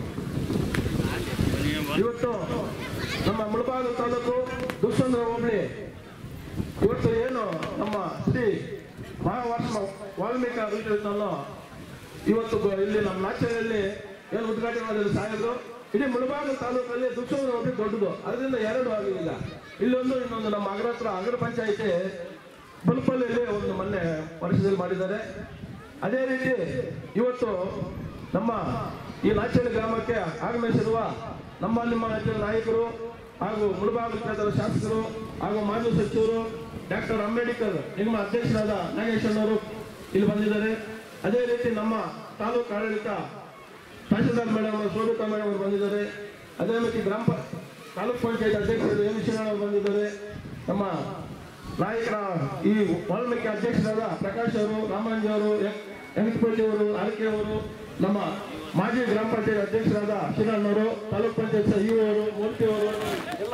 ಇವತ್ತು ನಮ್ಮ ಮುಳಬಾಗಿಲು ತಾಲೂಕು ದುಶ್ಚಂದ್ರ ಹೋಬಳಿ ಇವತ್ತು ಏನು ನಮ್ಮ ಶ್ರೀ ಮಹಾವಾಸ ವಾಲ್ಮೀಕಿ ಅಭಿವೃದ್ಧಿಯನ್ನು ಇವತ್ತು ಬ- ಇಲ್ಲಿ ನಮ್ಮ ನಾಚೆಯಲ್ಲಿ ಏನು ಉದ್ಘಾಟನೆ ಮಾಡಿದ್ರು ಸಾಹೇಬರು ಇಡೀ ಮುಳಬಾಗಿಲು ತಾಲೂಕಲ್ಲಿ ದುಶ್ಚಂದ್ರ ಹೋಬಳಿ ದೊಡ್ಡದು ಅದರಿಂದ ಎರಡು ಆಗಿಲ್ಲ ಇಲ್ಲೊಂದು ಇನ್ನೊಂದು ನಮ್ಮ ಅಗ್ರ ಹತ್ರ ಅಗ್ರ ಪಂಚಾಯಿತಿ ಬಲ್ಪಲ್ಲಿ ಒಂದು ಮೊನ್ನೆ ವರ್ಷದಲ್ಲಿ ಮಾಡಿದ್ದಾರೆ ಅದೇ ರೀತಿ ಇವತ್ತು ನಮ್ಮ ಈ ನಾಚಳ್ಳಿ ಗ್ರಾಮಕ್ಕೆ ಆಗಮಿಸಿರುವ ನಮ್ಮ ನಿಮ್ಮ ರಾಜ್ಯದ ನಾಯಕರು ಹಾಗೂ ಮುಳಬಾಗಿಲು ಕ್ಷೇತ್ರದ ಶಾಸಕರು ಹಾಗೂ ಮಾಜಿ ಸಚಿವರು ಡಾಕ್ಟರ್ ಅಂಬೇಡ್ಕರ್ ನಿಗಮ ಅಧ್ಯಕ್ಷರಾದ ನಾಗೇಶಣ್ಣವರು ಇಲ್ಲಿ ಬಂದಿದ್ದಾರೆ ಅದೇ ರೀತಿ ನಮ್ಮ ತಾಲೂಕು ಆಡಳಿತ ತಹಶೀಲ್ದಾರ್ ಮೇಡಮ್ ಅವರು ಶೋಭಿತಾ ಮೇಡಮ್ ಅವರು ಬಂದಿದ್ದಾರೆ ಅದೇ ರೀತಿ ಗ್ರಾಮ ಪ- ತಾಲೂಕ್ ಪಂಚಾಯತ್ ಅಧ್ಯಕ್ಷರು ಎಂ ಶಿವಣ್ಣ ಅವರು ಬಂದಿದ್ದಾರೆ ನಮ್ಮ ನಾಯಕರ ಈ ವಾಲ್ಮೀಕಿ ಅಧ್ಯಕ್ಷರಾದ ಪ್ರಕಾಶ್ ಅವರು ರಾಮಾಂಜ್ ಅವರು ವೆಂಕಟಪಳ್ಳಿ ಅವರು ಆರ್ಕೆ ಅವರು ನಮ್ಮ ಮಾಜಿ ಗ್ರಾಮ ಪಂಚಾಯತ್ ಅಧ್ಯಕ್ಷರಾದ ಶಿವಣ್ಣವರು ತಾಲೂಕ್ ಪಂಚಾಯತ್ ಇ ಅವರು ಮೂರ್ತಿ ಅವರು ಎಲ್ಲ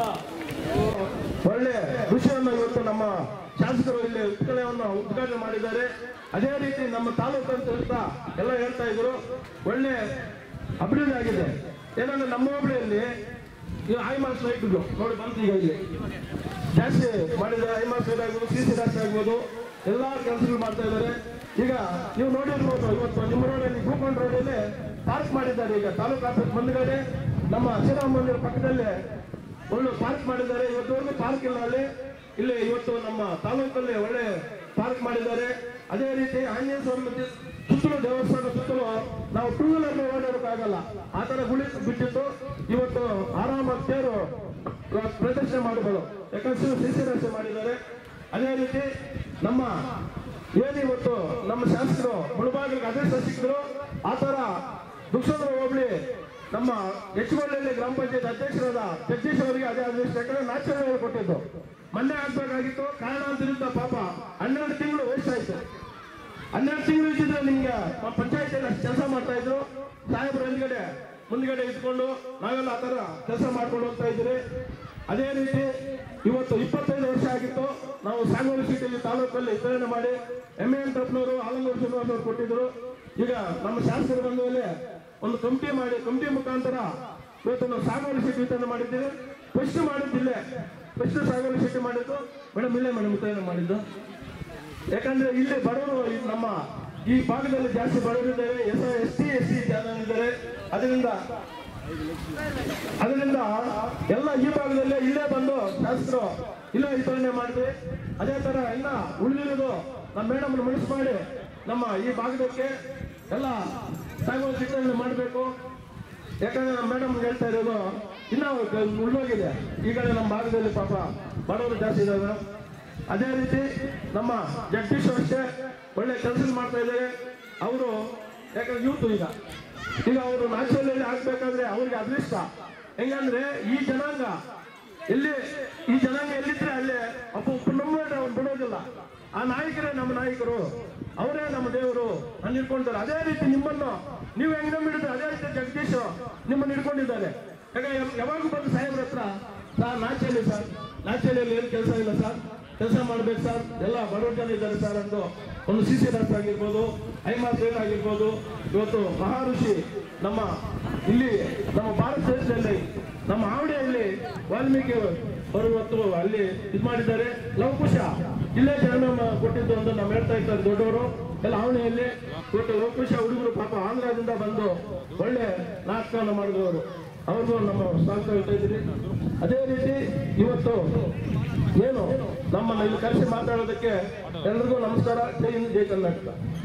ಒಳ್ಳೆ ವಿಷಯವನ್ನು ಇವತ್ತು ನಮ್ಮ ಶಾಸಕರು ಇಲ್ಲಿ ಉತ್ಕಳವನ್ನು ಉದ್ಘಾಟನೆ ಮಾಡಿದ್ದಾರೆ ಅದೇ ರೀತಿ ನಮ್ಮ ತಾಲೂಕು ಅಂತ ಹೇಳ್ತಾ ಎಲ್ಲ ಹೇಳ್ತಾ ಇದ್ರು ಒಳ್ಳೆ ಅಭಿವೃದ್ಧಿ ಆಗಿದೆ ಏನಂದ್ರೆ ನಮ್ಮ ಹೋಬಳಿಯಲ್ಲಿ ಈ ಐಮಾಸ್ ಲೈಟ್ಗಳು ನೋಡಿ ಬಂತು ಈಗ ಇಲ್ಲಿ ಜಾಸ್ತಿ ಮಾಡಿದ್ದಾರೆ ಐಮಾಸ್ ಲೈಟ್ ಆಗ್ಬೋದು ಸಿ ಸಿ ರಾಸ್ತೆ ಆಗ್ಬೋದು ಎಲ್ಲಾ ಕೆಲಸಗಳು ಮಾಡ್ತಾ ಇದ್ದಾರೆ ಈಗ ನೀವು ನೋಡಿರ್ಬೋದು ಇವತ್ತು ನಿಮ್ಮ ರೋಡಲ್ಲಿ ಭೂಕೊಂಡ್ ರೋಡಲ್ಲಿ ಪಾರ್ಕ್ ಮಾಡಿದ್ದಾರೆ ಈಗ ತಾಲೂಕು ಆಫೀಸ್ ಮುಂದ್ಗಡೆ ನಮ್ಮ ಶ್ರೀರಾಮ ಮಂದಿರ ಪಕ್ಕದಲ್ಲೇ ಒಳ್ಳೆ ಪಾರ್ಕ್ ಮಾಡಿದ್ದಾರೆ ಇವತ್ತವರೆಗೂ ಪಾರ್ಕ್ ಇಲ್ಲ ಅಲ್ಲಿ ಇಲ್ಲಿ ಇವತ್ತು ನಮ್ಮ ತಾಲೂಕಲ್ಲಿ ಒಳ್ಳೆ ಪಾರ್ಕ್ ಮಾಡಿದ್ದಾರೆ ಅದೇ ರೀತಿ ಆಂಜನೇಯ ಸ್ವಾಮಿ ದೇ- ಸುತ್ತಲೂ ದೇವಸ್ಥಾನ ಸುತ್ತಲೂ ನಾವು ಟೂ ವೀಲರ್ ಓಡಾಡೋಕ್ಕಾಗಲ್ಲ ಆ ತರ ಗುಳಿ ಬಿಟ್ಟಿದ್ದು ಇವತ್ತು ಆರಾಮಾಗಿ ತೇರು ಇವತ್ತು ಪ್ರದರ್ಶನ ಮಾಡಬಹುದು ಯಾಕಂದ್ರೆ ಸಿ ಸಿ ರಸ್ತೆ ಮಾಡಿದ್ದಾರೆ ಅದೇ ರೀತಿ ನಮ್ಮ ಏನು ಇವತ್ತು ನಮ್ಮ ಶಾಸಕರು ಮುಳುಬಾಗಿಲಿಗೆ ಅದೃಷ್ಟ ಸಿಕ್ಕಿದ್ರು ಆ ತರ ದುಕ್ಷಂದ್ರ ಹೋಬಳಿ ನಮ್ಮ ಹೆಚ್ಚುವಳ್ಳಿಯಲ್ಲಿ ಗ್ರಾಮ ಪಂಚಾಯತ್ ಅಧ್ಯಕ್ಷರಾದ ಜಗದೀಶ್ ಅವರಿಗೆ ಅದೇ ಅದೃಷ್ಟ ಯಾಕಂದ್ರೆ ನಾಚರ್ ಕೊಟ್ಟಿದ್ದು ಮೊನ್ನೆ ಆಗ್ಬೇಕಾಗಿತ್ತು ಕಾರಣಾಂತರಿಂದ ಪಾಪ ಹನ್ನೆರಡು ತಿಂಗಳು ವೇಸ್ಟ್ ಆಯ್ತು ಹನ್ನೆರಡು ತಿಂಗಳು ಇದ್ದಿದ್ರೆ ನಿಮ್ಗೆ ಪಂಚಾಯತಿಯಲ್ಲಿ ಅಷ್ಟು ಕೆಲಸ ಮಾಡ್ತಾ ಇದ್ರು ಸಾಹೇಬರು ಹಿಂದ್ಗಡೆ ಮುಂದ್ಗಡೆ ಇಟ್ಕೊಂಡು ನಾವೆಲ್ಲ ಆ ತರ ಕೆಲಸ ಮಾಡ್ಕೊಂಡು ಹೋಗ್ತಾ ಇದ್ರಿ ಅದೇ ರೀತಿ ಇವತ್ತು ಇಪ್ಪತ್ತೈದು ವರ್ಷ ಆಗಿತ್ತು ನಾವು ಸಾಂಗೋಲಿ ಸಿಟಿಯಲ್ಲಿ ತಾಲೂಕಲ್ಲಿ ವಿತರಣೆ ಮಾಡಿ ಎಮ್ ಎನ್ ತಪ್ಪನವರು ಆಲಂಗೂರು ಶ್ರೀನಿವಾಸ್ ಅವರು ಕೊಟ್ಟಿದ್ರು ಈಗ ನಮ್ಮ ಶಾಸಕರು ಬಂದ ಮೇಲೆ ಒಂದು ಕಮಿಟಿ ಮಾಡಿ ಕಮಿಟಿ ಮುಖಾಂತರ ಇವತ್ತು ನಾವು ಸಾಗೋಲಿ ಸಿಟಿ ವಿತರಣೆ ಮಾಡಿದ್ದೀವಿ ಫಸ್ಟ್ ಮಾಡಿದ್ದಿಲ್ಲೇ ಫಸ್ಟ್ ಸಾಗೋಲಿ ಸಿಟಿ ಮಾಡಿದ್ದು ಮೇಡಮ್ ಇಲ್ಲೇ ಮೇಡಮ್ ವಿತರಣೆ ಮಾಡಿದ್ದು ಯಾಕಂದ್ರೆ ಇಲ್ಲಿ ಬಡವರು ಈ ನಮ್ಮ ಈ ಭಾಗದಲ್ಲಿ ಜಾಸ್ತಿ ಬಡವರಿದ್ದಾರೆ S S T S C ಜನ ಇದ್ದಾರೆ ಅದರಿಂದ ಅದರಿಂದ ಎಲ್ಲ ಈ ಭಾಗದಲ್ಲೇ ಇಲ್ಲೇ ಬಂದು ಶಾಸಕರು ಇಲ್ಲೇ ವಿತರಣೆ ಮಾಡಿದ್ವಿ ಅದೇ ತರ ಇನ್ನ ಉಳಿದಿರೋದು ನಮ್ಮ ಮೇಡಮ್ ಮನಸ್ಸು ಮಾಡಿ ನಮ್ಮ ಈ ಭಾಗದಕ್ಕೆ ಎಲ್ಲ ಸಾಗುವಳಿ ವಿತರಣೆ ಮಾಡಬೇಕು ಯಾಕಂದ್ರೆ ನಮ್ಮ ಮೇಡಮ್ ಹೇಳ್ತಾ ಇರೋದು ಇನ್ನ ಉಳ್ಳೋಗಿದೆ ಈಗ ನಮ್ಮ ಭಾಗದಲ್ಲಿ ಪಾಪ ಬಡವರು ಜಾಸ್ತಿ ಇದ್ದಾರೆ ಅದೇ ರೀತಿ ನಮ್ಮ ಜಗದೀಶ್ ಅಷ್ಟೇ ಒಳ್ಳೆ ಕೆಲಸ ಮಾಡ್ತಾ ಇದ್ದಾರೆ ಅವರು ಯಾಕಂದ್ರೆ ಯೂತ್ ಈಗ ಈಗ ಅವರು ನಾಚಲ್ಲಿ ಆಗ್ಬೇಕಾದ್ರೆ ಅವ್ರಿಗೆ ಅದೃಷ್ಟ ಹೆಂಗಂದ್ರೆ ಈ ಜನಾಂಗ ಎಲ್ಲಿ ಈ ಜನಾಂಗ ಎಲ್ಲಿದ್ರೆ ಅಲ್ಲೇ ಒಬ್ಬ ಒಬ್ಬ ನಂಬಿದ್ರೆ ಅವ್ನು ಬಿಡೋದಿಲ್ಲ ಆ ನಾಯಕರೇ ನಮ್ಮ ನಾಯಕರು ಅವರೇ ನಮ್ಮ ದೇವರು ಅಂತ ಇಟ್ಕೊಂಡಿದ್ದಾರೆ ಅದೇ ರೀತಿ ನಿಮ್ಮನ್ನು ನೀವು ಹೆಂಗ್ ನಂಬಿಡಿದ್ರೆ ಅದೇ ರೀತಿ ಜಗದೀಶ್ ನಿಮ್ಮನ್ನು ಹಿಡ್ಕೊಂಡಿದ್ದಾರೆ ಯಾಕಂದ್ರೆ ಯಾವಾಗೂ ಬಂದು ಸಾಹೇಬ್ರ ಹತ್ರ ಸರ್ ನಾಚಲ್ಲಿ ಸರ್ ನಾಚಲ್ಲಿಯಲ್ಲಿ ಏನು ಕೆಲಸ ಇಲ್ಲ ಸರ್ ಕೆಲಸ ಮಾಡ್ಬೇಕು ಸರ್ ಎಲ್ಲ ಬಡವರು ಜನ ಇದ್ದಾರೆ ಸರ್ ಅಂತ ಒಂದು ಸಿ ಸಿ ರಸ್ತೆ ಆಗಿರ್ಬೋದು ಐಮಾಸ್ ರೇಟ್ ಆಗಿರ್ಬೋದು ಇವತ್ತು ಮಹಾಋಷಿ ನಮ್ಮ ಇಲ್ಲಿ ನಮ್ಮ ಭಾರತ ದೇಶದಲ್ಲಿ ನಮ್ಮ ಆವಡಿಯಲ್ಲಿ ವಾಲ್ಮೀಕಿ ಅವರು ಇವತ್ತು ಅಲ್ಲಿ ಇದು ಮಾಡಿದ್ದಾರೆ ಲವಕುಶ ಇಲ್ಲೇ ಜನ್ಮ ಕೊಟ್ಟಿದ್ದು ಅಂತ ನಾವು ಹೇಳ್ತಾ ಇರ್ತಾರೆ ದೊಡ್ಡವರು ಎಲ್ಲ ಆವಣಿಯಲ್ಲಿ ಇವತ್ತು ಲವಕುಶ ಹುಡುಗರು ಪಾಪ ಆಂಧ್ರದಿಂದ ಬಂದು ಒಳ್ಳೆ ನಾಟಕವನ್ನು ಮಾಡಿದವರು ಅವ್ರಿಗೂ ನಮ್ಮ ಸ್ವಾಗತ ಹೇಳ್ತಾ ಇದ್ದೀರಿ ಅದೇ ರೀತಿ ಇವತ್ತು ಏನು ನಮ್ಮನ್ನು ಇಲ್ಲಿ ಕರೆಸಿ ಮಾತಾಡೋದಕ್ಕೆ ಎಲ್ರಿಗೂ ನಮಸ್ಕಾರ ಜೈ ಹಿಂದ್ ಜೈ ಕರ್ನಾಟಕ